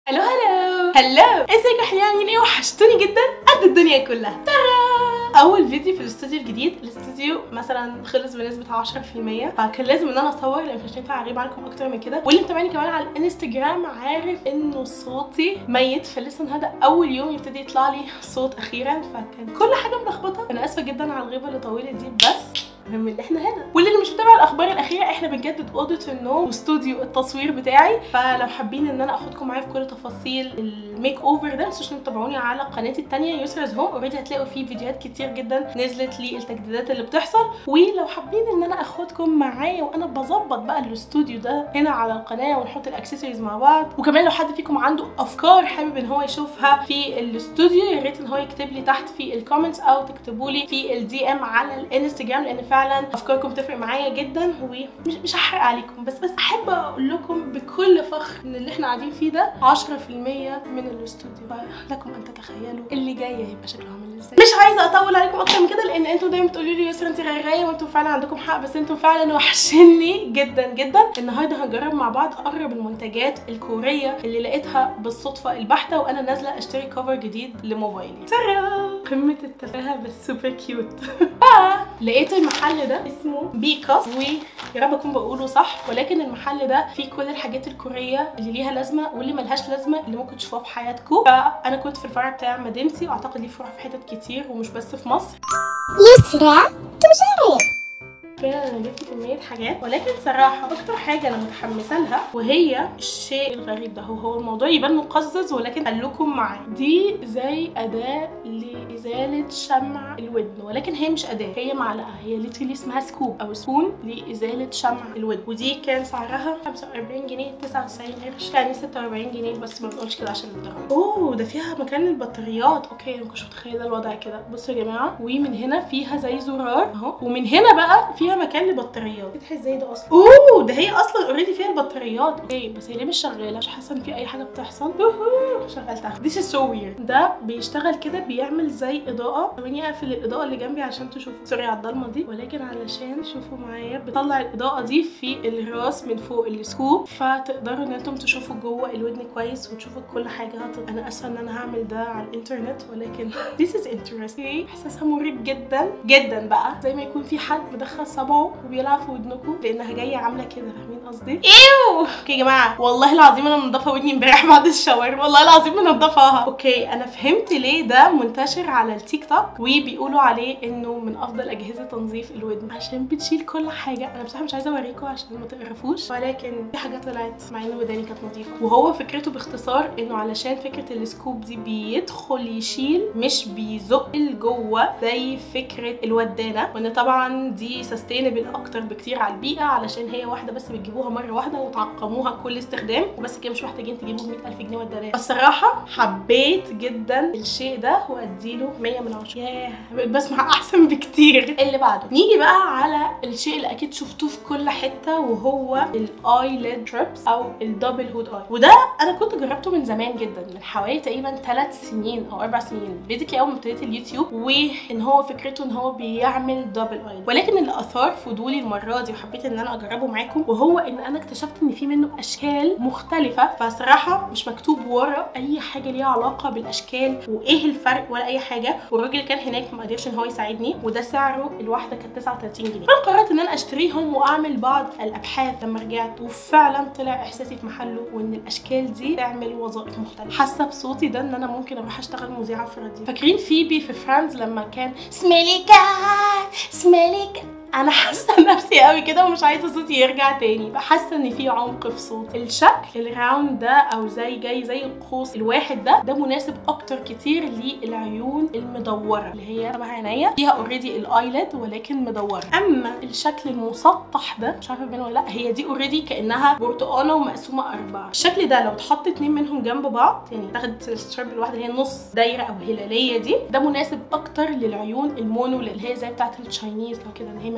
هلو هلو هلو ازيكم احنا عاملين ايه وحشتوني جدا قد الدنيا كلها ترى اول فيديو في الاستوديو الجديد الاستوديو مثلا خلص بنسبه 10% فكان لازم ان انا اصور لان مش هينفع اغيب عنكم اكتر من كده واللي متابعني كمان على الانستجرام عارف انه صوتي ميت فلسه هذا اول يوم يبتدي يطلع لي صوت اخيرا فكان كل حاجه ملخبطه انا اسفه جدا على الغيبه اللي طويله دي بس المهم ان احنا هنا واللي مش متابع الاخبار الاخيره احنا بنجدد اوضه النوم واستوديو التصوير بتاعي فلو حابين ان انا اخدكم معايا في كل تفاصيل الميك اوفر ده متنسوش ان تتابعوني على قناتي الثانيه يسرز هوم اوريدي هتلاقوا فيه فيديوهات كتير جدا نزلت للتجديدات اللي بتحصل ولو حابين ان انا اخدكم معايا وانا بظبط بقى الاستوديو ده هنا على القناه ونحط الاكسسوارز مع بعض وكمان لو حد فيكم عنده افكار حابب ان هو يشوفها في الاستوديو يا ريت ان هو يكتب لي تحت في الكومنتس او تكتبوا لي في الدي ام على الانستجرام لان فعلا افكاركم تفرق معايا جدا ومش مش هحرق عليكم بس بس احب اقول لكم بكل فخر ان اللي احنا قاعدين فيه ده 10% من الاستوديو فلكم ان تتخيلوا اللي جاي هيبقى شكله عامل ازاي مش عايزه اطول عليكم اكتر من كده لان انتوا دايما بتقولوا لي يسرا انت غيريه وانتوا فعلا عندكم حق بس انتوا فعلا وحشني جدا جدا النهارده هنجرب مع بعض اقرب المنتجات الكوريه اللي لقيتها بالصدفه البحته وانا نازله اشتري كفر جديد لموبايلي ترى قمه التفاهه بس سوبر كيوت لقيت المحل ده اسمه بيكاس ويا رب اكون بقوله صح ولكن المحل ده فيه كل الحاجات الكوريه اللي ليها لازمه واللي ملهاش لازمه اللي ممكن تشوفوها في حياتكم فانا كنت في الفرع بتاع مدينتي واعتقد ليه فروع في حتت كتير ومش بس في مصر يسرى تجاري فعلا انا جبت كميه حاجات ولكن صراحه اكتر حاجه انا متحمسه لها وهي الشيء الغريب ده هو هو الموضوع يبان مقزز ولكن خليكم معايا دي زي اداه لازاله شمع الودن ولكن هي مش اداه هي معلقه هي ليترلي اسمها سكوب او سبون لازاله شمع الودن ودي كان سعرها 45 جنيه 99 قرش يعني 46 جنيه بس ما بنقولش كده عشان الدرهم اوه ده فيها مكان البطاريات اوكي انا مكنتش متخيله الوضع كده بصوا يا جماعه ومن هنا فيها زي زرار اهو ومن هنا بقى فيها مكان للبطاريات فتح ازاي ده اصلا اوه ده هي اصلا اوريدي فيها البطاريات اوكي بس هي ليه مش شغاله مش حاسه ان في اي حاجه بتحصل أوهو، شغلتها This is so weird ده بيشتغل كده بيعمل زي اضاءه ثواني اقفل الاضاءه اللي جنبي عشان تشوفوا سوري على الضلمه دي ولكن علشان تشوفوا معايا بطلع الاضاءه دي في الراس من فوق السكوب فتقدروا ان انتم تشوفوا جوه الودن كويس وتشوفوا كل حاجه هت- انا اسفه ان انا هعمل ده على الانترنت ولكن this is interesting احساسها مريب جدا جدا بقى زي ما يكون في حد مدخل صبعه وبيلعب في ودنكم لانها جايه عامله كده فاهمين قصدي ايوه اوكي يا جماعه والله العظيم انا منضفه ودني امبارح بعد الشاور والله العظيم منضفاها اوكي انا فهمت ليه ده منتشر على التيك توك وبيقولوا عليه انه من افضل اجهزه تنظيف الودن عشان بتشيل كل حاجه انا بصراحه مش عايزه اوريكم عشان ما تقرفوش ولكن في حاجه طلعت مع ان وداني كانت نظيفه وهو فكرته باختصار انه علشان فكره السكوب دي بيدخل يشيل مش بيزق لجوه زي فكره الودانه وان طبعا دي سستينبل اكتر بكتير على البيئه علشان هي واحده بس بتجيبوها مره واحده وتعقموها كل استخدام وبس كده مش محتاجين تجيبوا 100000 جنيه ودانات الصراحه حبيت جدا الشيء ده واديله 100 من 10 ياه بقيت بسمع احسن بكتير اللي بعده نيجي بقى على الشيء اللي اكيد شفتوه في كل حته وهو الاي ليد تريبس او الدبل هود اي وده انا كنت جربته من زمان جدا من حوالي تقريبا 3 سنين او 4 سنين بيزيكلي اول ما ابتديت اليوتيوب وان هو فكرته ان هو بيعمل دبل اي ولكن اللي اثار فضولي المره دي وحبيت ان انا اجربه معاكم وهو ان انا اكتشفت ان في منه اشكال مختلفه فصراحه مش مكتوب ورا اي حاجه ليها علاقه بالاشكال وايه الفرق ولا اي حاجه والراجل كان هناك ما قدرش ان هو يساعدني وده سعره الواحده كانت 39 جنيه فانا قررت ان انا اشتريهم واعمل بعض الابحاث لما رجعت وفعلا طلع احساسي في محله وان الاشكال دي تعمل وظائف مختلفه حاسه بصوتي ده ان انا ممكن اروح اشتغل مذيعه في الراديو فاكرين فيبي في فريندز لما كان سميلي كات سميلي كات انا حاسه نفسي قوي كده ومش عايزه صوتي يرجع تاني حاسه ان في عمق في صوتي الشكل الراوند ده او زي جاي زي القوس الواحد ده ده مناسب اكتر كتير للعيون المدوره اللي هي شبه عينيا فيها اوريدي الايلid ولكن مدوره اما الشكل المسطح ده مش عارفه باين ولا لا هي دي اوريدي كانها برتقانه ومقسومه اربعه الشكل ده لو اتحط اتنين منهم جنب بعض يعني تاخد الستراب الواحده اللي هي نص دايره او هلاليه دي ده مناسب اكتر للعيون المونو اللي هي زي بتاعه التشاينيز لو كده ان هي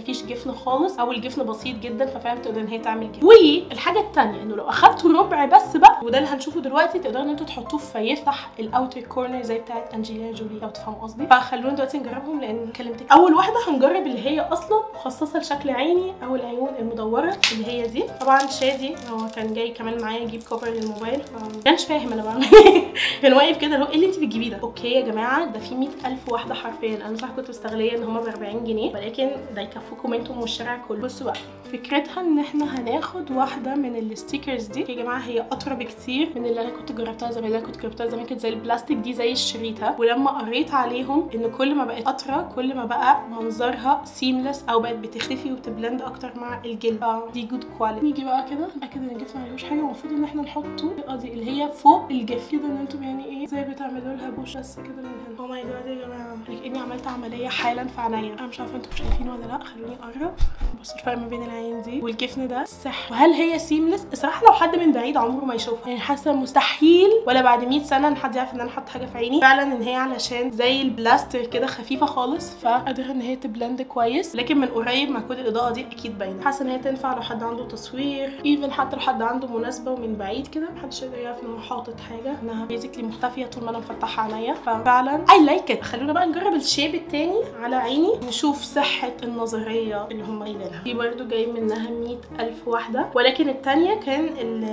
مفيش جفن خالص او الجفن بسيط جدا ففعلا تقدر ان هي تعمل جفن والحاجه الثانيه انه لو اخدتوا ربع بس بقى وده اللي هنشوفه دلوقتي تقدروا ان انتوا تحطوه فيفتح الاوتر كورنر زي بتاعت انجلينا جولي لو تفهموا قصدي فخلونا دلوقتي نجربهم لان كلمتك اول واحده هنجرب اللي هي اصلا مخصصه لشكل عيني او العيون المدوره اللي هي دي طبعا شادي هو كان جاي كمان معايا يجيب كفر للموبايل فما كانش فاهم انا بعمل ايه كان واقف كده اللي هو ايه اللي انت بتجيبيه ده اوكي يا جماعه ده في 100000 واحده حرفيا انا صح كنت مستغليه ان هما ب 40 جنيه ولكن ده يكفوكم انتم والشارع كله بصوا بقى فكرتها ان احنا هناخد واحده من الستيكرز دي يا جماعه هي اطرى بكتير من اللي انا كنت جربتها زمان اللي انا كنت جربتها زمان كانت زي البلاستيك دي زي الشريطه ولما قريت عليهم ان كل ما بقت اطرى كل ما بقى منظرها سيملس او بقت بتختفي وبتبلند اكتر مع الجلد دي جود كواليتي نيجي بقى كده نتاكد ان الجفن معلوش حاجه المفروض ان احنا نحطه دي اللي هي فوق الجف كده ان انتم يعني ايه زي بتعملوا لها بوش بس كده من هنا او ماي جاد يا جماعه كاني عملت عمليه حالا في عينيا انا مش عارفه انتم شايفين ولا لا خلوني اقرب بصوا الفرق ما بين العين دي والجفن ده سحر وهل هي سيملس الصراحه لو حد من بعيد عمره ما يشوفها يعني حاسه مستحيل ولا بعد 100 سنه ان حد يعرف ان انا حاطه حاجه في عيني فعلا ان هي علشان زي البلاستر كده خفيفه خالص فقادره ان هي تبلند كويس لكن من قريب مع كل الاضاءه دي اكيد باينه حاسه ان هي تنفع لو حد عنده تصوير ايفن حتى لو حد عنده مناسبه ومن بعيد كده محدش يقدر يعرف ان هو حاطط حاجه انها بيزيكلي مختفيه طول ما انا مفتحه عينيا ففعلا اي لايك ات خلونا بقى نجرب الشيب التاني على عيني نشوف صحه النظريه اللي هم قايلينها دي برده جاي منها 100000 واحده ولكن التانيه كان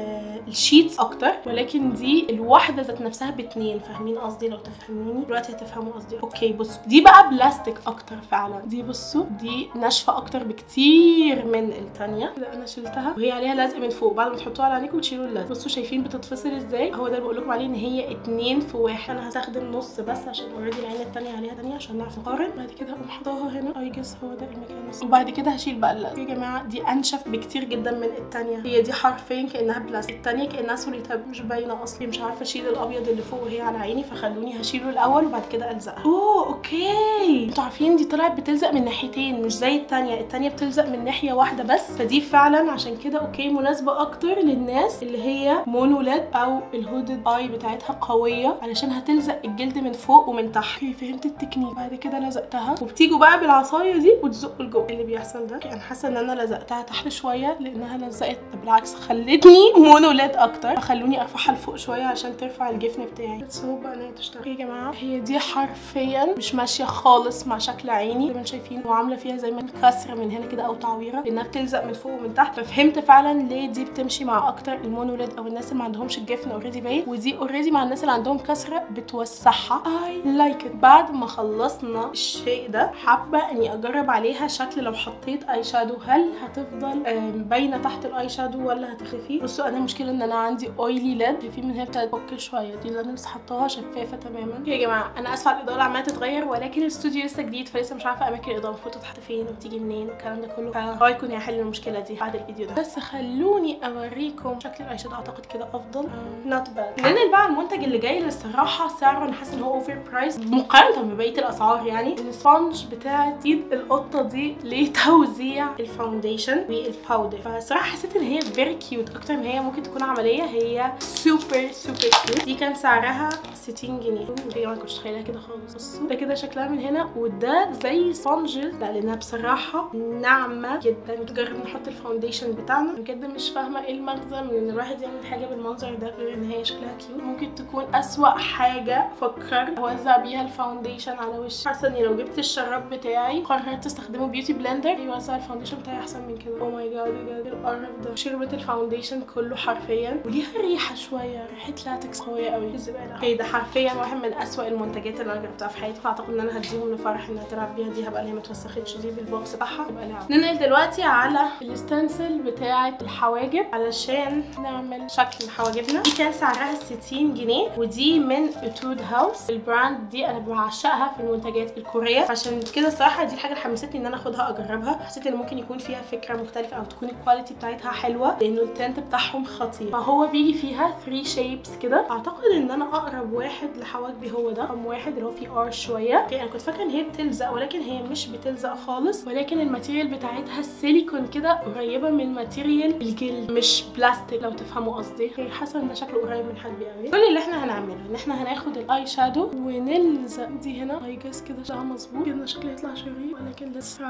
الشيتس اكتر ولكن دي الواحده ذات نفسها باتنين فاهمين قصدي لو تفهموني دلوقتي هتفهموا قصدي اوكي بصوا دي بقى بلاستيك اكتر فعلا دي بصوا دي ناشفه اكتر بكتير من التانيه كده انا شلتها وهي عليها لزق من فوق بعد ما تحطوها على عينيكم تشيلوا اللزق بصوا شايفين بتتفصل ازاي هو ده اللي بقول لكم عليه ان هي اتنين في واحد انا هستخدم نص بس عشان اوريدي العين التانيه عليها تانيه عشان نعرف نقارن بعد كده هقوم حاطاها هنا اي جس هو ده المكان وبعد كده هشيل بقى اللزق يا جماعه دي انشف بكتير جدا من التانيه هي دي حرفيا كانها بلاستيك التانيه كانها سوليتاب مش باينه اصلي مش عارفه اشيل الابيض اللي فوق وهي على عيني فخلوني هشيله الاول وبعد كده الزقها اوه اوكي انتوا عارفين دي طلعت بتلزق من ناحيتين مش زي التانيه التانيه بتلزق من ناحيه واحده بس فدي فعلا عشان كده اوكي مناسبه اكتر للناس اللي هي مونوليد او الهودد اي بتاعتها قويه علشان هتلزق الجلد من فوق ومن تحت اوكي فهمت التكنيك بعد كده لزقتها وبتيجوا بقى بالعصايه دي وتزقوا لجوه اللي بيحصل ده انا حاسه ان انا لزقتها تحت شويه لانها لزقت بالعكس خلتني مونوليد اكتر فخلوني ارفعها لفوق شويه عشان ترفع الجفن بتاعي بس هو بقى ان هي تشتغل يا جماعه هي دي حرفيا مش ماشيه خالص مع شكل عيني زي ما انتم شايفين وعامله فيها زي ما كسر من هنا كده او تعويره لانها بتلزق من فوق ومن تحت ففهمت فعلا ليه دي بتمشي مع اكتر المونوليد او الناس اللي ما عندهمش الجفن اوريدي باين ودي اوريدي مع الناس اللي عندهم كسره بتوسعها اي لايك ات بعد ما خلصنا الشيء ده حابه اني اجرب عليها شكل لو حطيت اي شادو هل هتفضل باينه تحت الاي شادو ولا هتخفي بصوا انا المشكله ان انا عندي اويلي ليد في من هنا بتفك شويه دي اللي انا لسه حطاها شفافه تماما يا جماعه انا اسفه على الاضاءه عماله تتغير ولكن الاستوديو لسه جديد فلسه مش عارفه اماكن الاضاءه المفروض تتحط فين وتيجي منين والكلام ده كله فرايكم هحل المشكله دي بعد الفيديو ده بس خلوني اوريكم شكل الاي شادو اعتقد كده افضل نوت باد ننقل بقى المنتج اللي جاي اللي الصراحه سعره انا حاسه ان هو اوفر برايس مقارنه ببقيه الاسعار يعني السبونج بتاعت ايد القطه دي لتوزيع الفاونديشن والباودر فالصراحه حسيت ان هي فيري كيوت اكتر ما هي ممكن تكون عمليه هي سوبر سوبر كيوت دي كان سعرها 60 جنيه دي ما كنتش متخيلها كده خالص بصوا ده كده شكلها من هنا وده زي سبونج لا لانها بصراحه ناعمه جدا نجرب نحط الفاونديشن بتاعنا بجد مش فاهمه ايه المغزى من ان الواحد يعمل حاجه بالمنظر ده غير ان هي شكلها كيوت ممكن تكون اسوا حاجه فكرت اوزع بيها الفاونديشن على وشي حاسه اني لو جبت الشراب بتاعي قررت استخدمه بيوتي بلندر يوزع الفاونديشن بتاعي احسن من كده او ماي جاد بجد القرف ده شربت الفاونديشن كله حرفيا وليها ريحه شويه ريحه لاتكس قويه قوي الزباله اوكي ده حرفيا واحد من اسوأ المنتجات اللي انا جربتها في حياتي فاعتقد ان انا هديهم لفرح انها تلعب بيها دي هبقى اللي هي ما اتوسختش دي بالبوكس بتاعها تبقى لعبه ننقل دلوقتي على الستنسل بتاعه الحواجب علشان نعمل شكل حواجبنا دي كان سعرها 60 جنيه ودي من اتود هاوس البراند دي انا بعشقها في المنتجات الكوريه عشان كده الصراحه دي الحاجه اللي حمستني ان انا اخدها اجربها حسيت ان ممكن يكون فيها فكره مختلفه او تكون الكواليتي بتاعتها حلوه لانه التنت بتاعهم خطير فهو بيجي فيها 3 شيبس كده اعتقد ان انا اقرب واحد لحواجبي هو ده رقم واحد اللي هو فيه ار شويه اوكي انا كنت فاكره ان هي بتلزق ولكن هي مش بتلزق خالص ولكن الماتيريال بتاعتها السيليكون كده قريبه من ماتيريال الجلد مش بلاستيك لو تفهموا قصدي هي حاسه ان شكله قريب من حاجبي قوي كل اللي احنا هنعمله ان احنا هناخد الاي شادو ونلزق دي هنا اي جاس كده شكلها مظبوط كده شكلها يطلع شرير ولكن لسه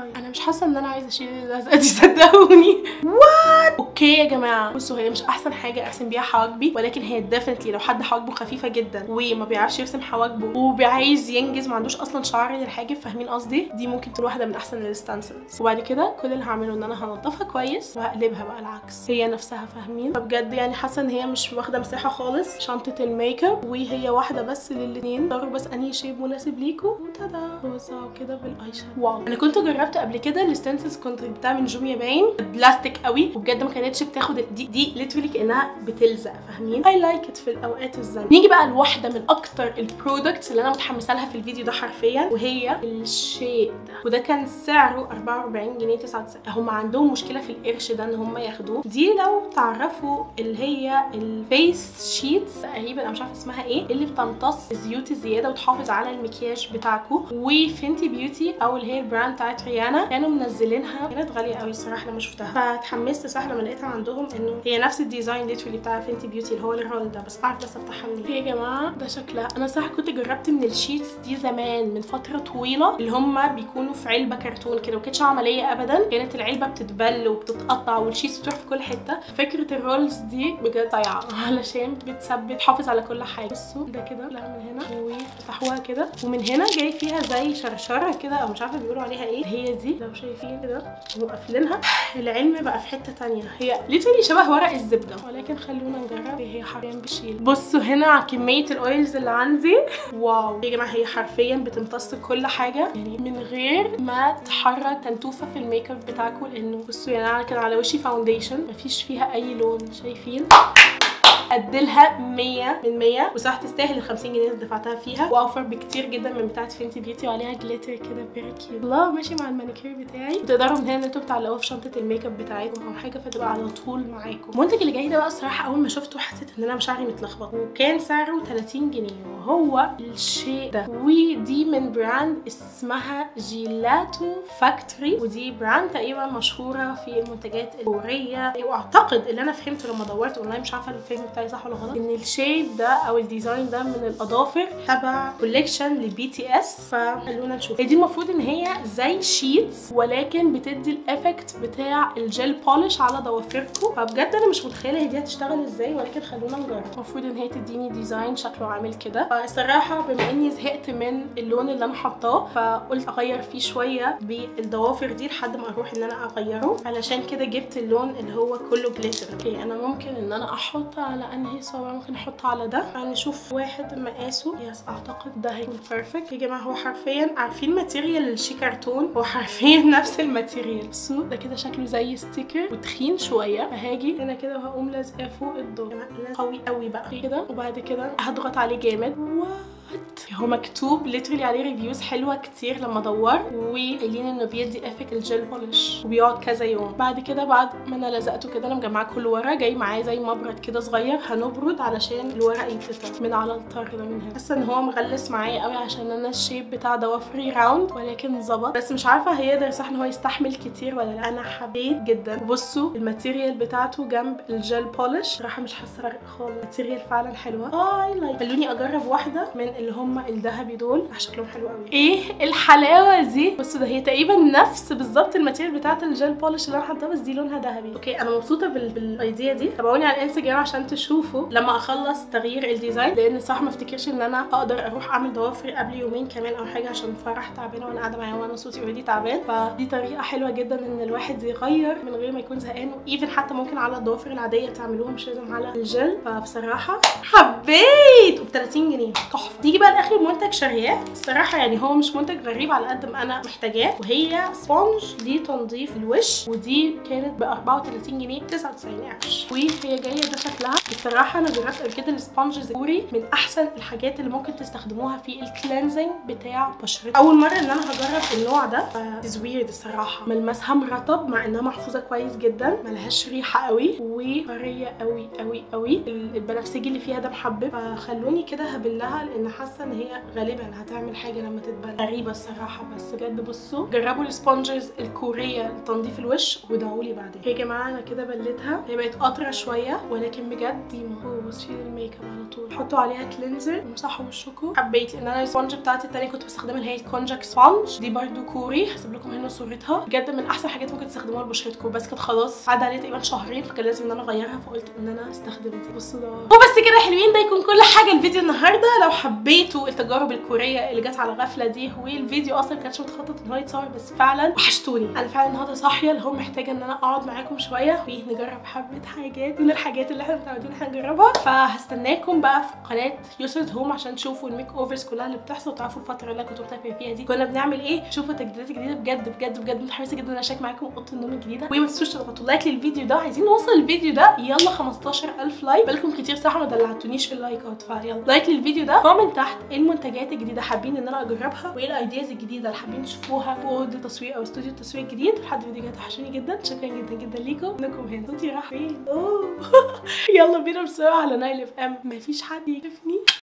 شويه انا مش حاسه ان انا عايزه اشيل اللزقه دي صدقوني وات اوكي يا جماعه بصوا هي مش احسن حاجه ارسم بيها حواجبي ولكن هي ديفنتلي لو حد حواجبه خفيفه جدا وما بيعرفش يرسم حواجبه وعايز ينجز ما عندوش اصلا شعر للحاجب فاهمين قصدي دي ممكن تكون واحده من احسن الستانسلز وبعد كده كل اللي هعمله ان انا هنضفها كويس وهقلبها بقى العكس هي نفسها فاهمين فبجد يعني حاسه ان هي مش واخده مساحه خالص شنطه الميك اب وهي واحده بس للاثنين اختاروا بس انهي شيب مناسب ليكم وتدا بوزعوا كده بالاي شادو واو انا كنت جربت قبل كده الستنسلز كنت جبتها من جوميا باين بلاستيك قوي وبجد ما كانتش بتاخد ال- دي دي ليترلي كانها بتلزق فاهمين اي لايك ات في الاوقات الزمن نيجي بقى لواحده من اكتر البرودكتس اللي انا متحمسه لها في الفيديو ده حرفيا وهي الشيء ده وده كان سعره 44 جنيه 99 هم عندهم مشكله في القرش ده ان هم ياخدوه دي لو تعرفوا اللي هي الفيس شيتس تقريبا انا مش عارفه اسمها ايه اللي بتمتص الزيوت الزياده وتحافظ على المكياج بتاعكم وفينتي بيوتي او اللي هي البراند بتاعت ريانا كانوا منزلينها كانت غاليه قوي الصراحه لما شفتها فاتحمست صح لما لقيتها عندهم انه هي نفس الديزاين ليترلي بتاع فينتي بيوتي اللي هو الرول ده بس اعرف بس افتحها منين يا جماعه ده شكلها انا صح كنت جربت من الشيتس دي زمان من فتره طويله اللي هم بيكونوا في علبه كرتون كده وكانتش عمليه ابدا كانت العلبه بتتبل وبتتقطع والشيتس بتروح في كل حته فكره الرولز دي بجد ضايعه علشان بتثبت تحافظ على كل حاجه بصوا ده كده لها من هنا وفتحوها كده ومن هنا جاي فيها زي شرشره كده او مش عارفه بيقولوا عليها ايه هي دي لو شايفين كده وقافلينها العلم بقى في حته تانية هي ليترلي شبه ورق الزبده ولكن خلونا نجرب هي حرفيا بتشيل بصوا هنا على كميه الاويلز اللي عندي واو يا جماعه هي حرفيا بتمتص كل حاجه يعني من غير ما تحرك تنتوفه في الميك اب بتاعكم لانه بصوا يعني انا كان على وشي فاونديشن مفيش فيها اي لون شايفين اديلها 100 من 100 وصراحه تستاهل ال 50 جنيه اللي دفعتها فيها واوفر بكتير جدا من بتاعه فينتي بيوتي وعليها جليتر كده فيري كيوت الله ماشي مع المانيكير بتاعي وتقدروا من هنا ان انتوا بتعلقوها في شنطه الميك اب بتاعتكم او حاجه فتبقى على طول معاكم المنتج اللي جاي ده بقى الصراحه اول ما شفته حسيت ان انا مشاعري متلخبطه وكان سعره 30 جنيه وهو الشيء ده ودي من براند اسمها جيلاتو فاكتوري ودي براند تقريبا مشهوره في المنتجات الكوريه واعتقد اللي انا فهمته لما دورت اونلاين مش عارفه الفهم بتاعي صح ولا غلط ان الشيب ده او الديزاين ده من الاظافر تبع كوليكشن لبي تي اس فخلونا نشوف هي دي المفروض ان هي زي شيتس ولكن بتدي الافكت بتاع الجل بولش على ضوافركم فبجد انا مش متخيله هي دي هتشتغل ازاي ولكن خلونا نجرب المفروض ان هي تديني ديزاين شكله عامل كده فالصراحه بما اني زهقت من اللون اللي انا حاطاه فقلت اغير فيه شويه بالضوافر دي لحد ما اروح ان انا اغيره علشان كده جبت اللون اللي هو كله جليتر اوكي انا ممكن ان انا احط على انهي صابع ممكن احط على ده هنشوف واحد مقاسه يس اعتقد ده هيكون بيرفكت يا جماعه هو حرفيا عارفين ماتيريال الشي كرتون هو حرفيا نفس الماتيريال بصوا ده كده شكله زي ستيكر وتخين شويه فهاجي هنا كده وهقوم لازقاه فوق الدور يا جماعة قوي قوي بقى كده وبعد كده هضغط عليه جامد وات هو مكتوب ليترلي عليه ريفيوز حلوه كتير لما ادور وقايلين انه بيدي افك الجل بولش وبيقعد كذا يوم بعد كده بعد ما انا لزقته كده انا مجمعاه كله ورا جاي معاه زي مبرد كده صغير هنبرد علشان الورق يتقطع من على الطر ده من هنا حاسه ان هو مغلس معايا قوي عشان انا الشيب بتاع ضوافري راوند ولكن ظبط بس مش عارفه هيقدر صح ان هو يستحمل كتير ولا لا انا حبيت جدا بصوا الماتيريال بتاعته جنب الجل بولش صراحه مش حاسه فرق خالص الماتيريال فعلا حلوه اه اي لايك خلوني اجرب واحده من اللي هم الذهبي دول شكلهم حلو قوي ايه الحلاوه دي بصوا ده هي تقريبا نفس بالظبط الماتيريال بتاعت الجل بولش اللي انا حاطاه بس دي لونها ذهبي اوكي انا مبسوطه بال... بالايديا دي تابعوني على الانستجرام عشان تشوفوا لما اخلص تغيير الديزاين لان صح ما افتكرش ان انا اقدر اروح اعمل ضوافري قبل يومين كمان او حاجه عشان فرح تعبانه وانا قاعده معاه وانا صوتي اوريدي تعبان فدي طريقه حلوه جدا ان الواحد يغير من غير ما يكون زهقان وايفن حتى ممكن على الضوافر العاديه تعملوها مش لازم على الجل فبصراحه حبيت وب 30 جنيه تحفه نيجي بقى لاخر منتج شارياه الصراحه يعني هو مش منتج غريب على قد ما انا محتاجاه وهي سبونج لتنظيف الوش ودي كانت ب 34 جنيه 99 قرش وهي جايه ده شكلها الصراحه انا جربت قبل كده السبونجز الكوري من احسن الحاجات اللي ممكن تستخدموها في الكلينزنج بتاع بشرتك اول مره ان انا هجرب النوع ده از ويرد الصراحه ملمسها مرطب مع انها محفوظه كويس جدا ملهاش ريحه قوي وطريه قوي قوي قوي البنفسجي اللي فيها ده محبب فخلوني خلوني كده هبلها لان حاسه ان هي غالبا هتعمل حاجه لما تتبل غريبه الصراحه بس بجد بصوا جربوا السبونجز الكوريه لتنظيف الوش وادعوا لي بعدين يا جماعه انا كده بلتها هي بقت قطره شويه ولكن بجد دي هو بص شيل الميك اب على طول حطوا عليها كلينزر وامسحوا وشكم حبيت لان انا السبونج بتاعتي التانية كنت بستخدمها اللي هي الكونجاك سبونج دي برده كوري هسيب لكم هنا صورتها بجد من احسن حاجات ممكن تستخدموها لبشرتكم بس كانت خلاص عدى عليها تقريبا شهرين فكان لازم ان انا اغيرها فقلت ان انا استخدم دي بصوا ده وبس كده يا حلوين ده يكون كل حاجه الفيديو النهارده لو حبيتوا التجارب الكوريه اللي جت على غفله دي والفيديو اصلا ما كانش متخطط ان هو يتصور بس فعلا وحشتوني انا فعلا النهارده صاحيه اللي هو محتاجه ان انا اقعد معاكم شويه ونجرب حبه حاجات من الحاجات اللي احنا متعودين احنا نجربها فهستناكم بقى في قناه يوسرز هوم عشان تشوفوا الميك اوفرز كلها اللي بتحصل وتعرفوا الفتره اللي أنا كنت مختفيه فيها دي كنا بنعمل ايه تشوفوا تجديدات جديده بجد بجد بجد متحمسه جدا ان انا اشارك معاكم اوضه النوم الجديده وما تنسوش تضغطوا لايك للفيديو ده عايزين نوصل الفيديو ده يلا 15000 لايك بالكم كتير صح ما دلعتونيش في اللايكات فيلا لايك للفيديو ده كومنت تحت ايه المنتجات الجديده حابين ان انا اجربها وايه الايدياز الجديده اللي حابين تشوفوها في اوضه تصوير او استوديو تصوير جديد لحد الفيديو جاي توحشوني جدا شكرا جدا جدا ليكم انكم هنا صوتي راح فين أوه. يلا بينا بسرعه على نايل اف ام مفيش حد يكفني